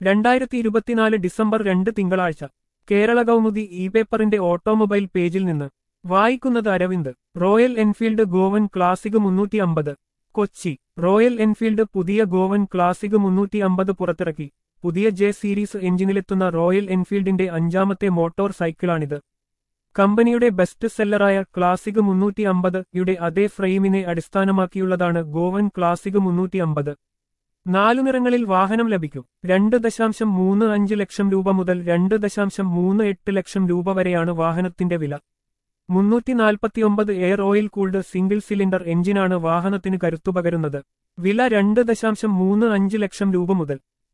രണ്ടായിരത്തി ഇരുപത്തിനാല് ഡിസംബർ രണ്ട് തിങ്കളാഴ്ച കേരള കൗമുദി ഇ പേപ്പറിന്റെ ഓട്ടോമൊബൈൽ പേജിൽ നിന്ന് വായിക്കുന്നത് Aravind Royal Enfield Goan Classic മുന്നൂറ്റി അമ്പത് കൊച്ചി റോയൽ എൻഫീൽഡ് പുതിയ ഗോവൻ ക്ലാസിക് മുന്നൂറ്റി അമ്പത് പുറത്തിറക്കി പുതിയ ജെ സീരീസ് എഞ്ചിനിലെത്തുന്ന റോയൽ എൻഫീൽഡിന്റെ അഞ്ചാമത്തെ മോട്ടോർ സൈക്കിളാണിത് കമ്പനിയുടെ ബെസ്റ്റ് സെല്ലറായ ക്ലാസിക് മുന്നൂറ്റി അമ്പത് യുടെ അതേ ഫ്രെയിമിനെ അടിസ്ഥാനമാക്കിയുള്ളതാണ് ഗോവൻ ക്ലാസിക് മുന്നൂറ്റി അമ്പത് നാലു നിറങ്ങളിൽ വാഹനം ലഭിക്കും രണ്ട് ദശാംശം മൂന്ന് അഞ്ച് ലക്ഷം രൂപ മുതൽ രണ്ട് ദശാംശം മൂന്ന് എട്ട് ലക്ഷം രൂപ വരെയാണ് വാഹനത്തിന്റെ വില മുന്നൂറ്റി നാൽപ്പത്തിയൊമ്പത് air oil cooled single cylinder എഞ്ചിനാണ് വാഹനത്തിന് കരുത്തുപകരുന്നത് വില രണ്ട് ദശാംശം മൂന്ന് അഞ്ച് ലക്ഷം രൂപ മുതൽ